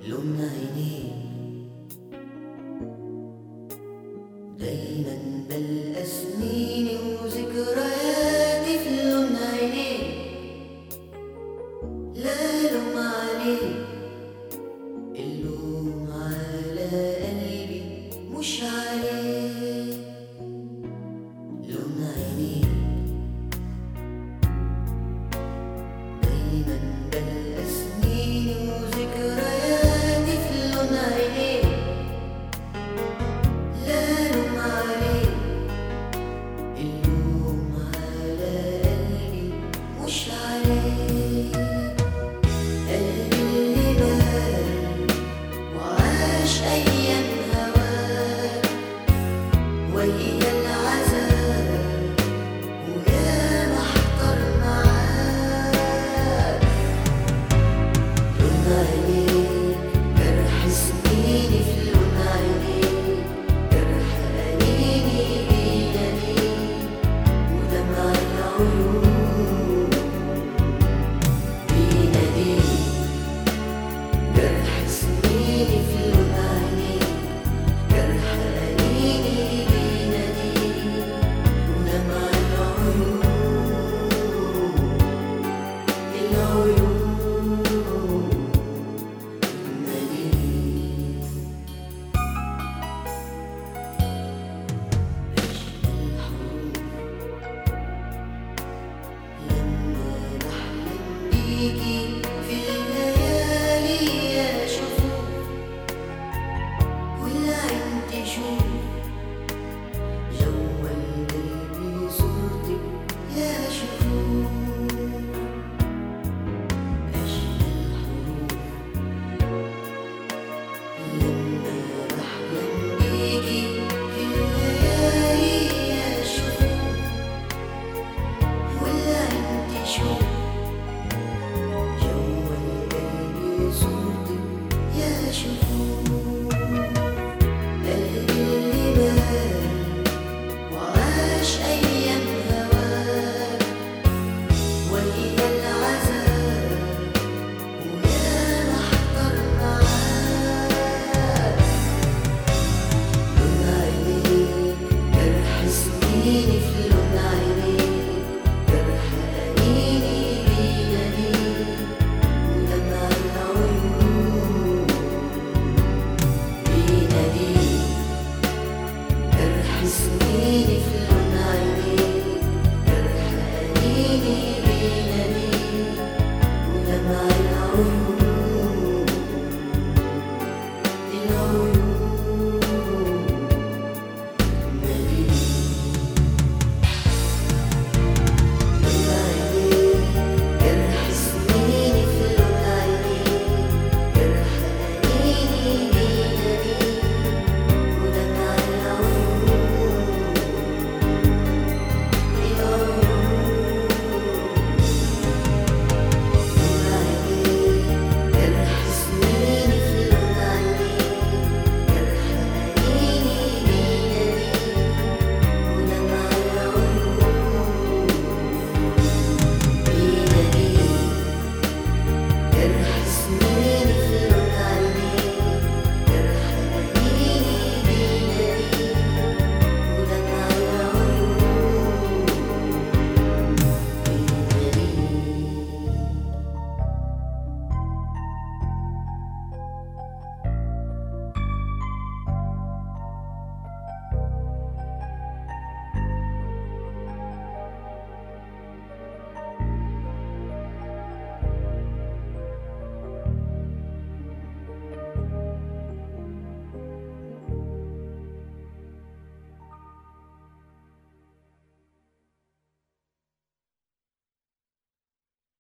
لون عينيك دايما بلقى سنيني وذكرياتي في لون عينيك لا لوم عليك اللوم على قلبي مش عليك لون عينيك دايما بلقى سنيني وذكرياتي في لون عينيك لا لوم عليك اللوم على قلبي مش عليك قلبي اللي بال وعاش أيام هواك ويا العذاب ويا محضر معاك لون عينيك جرح سنيني في لون عينيك جرح أنيني بيديك ودمع العيون بيناديك جرح سنيني في لون عينيك جرح أنيني بيناديك ودمع العيون العيون ناديك لما بحلم بيكي في الليالي أشوفك والعين تشوف جوا قلبي صورتك يا شوف أجمل الحروف لما بحلم بيكي في الليالي أشوفك والعين تشوف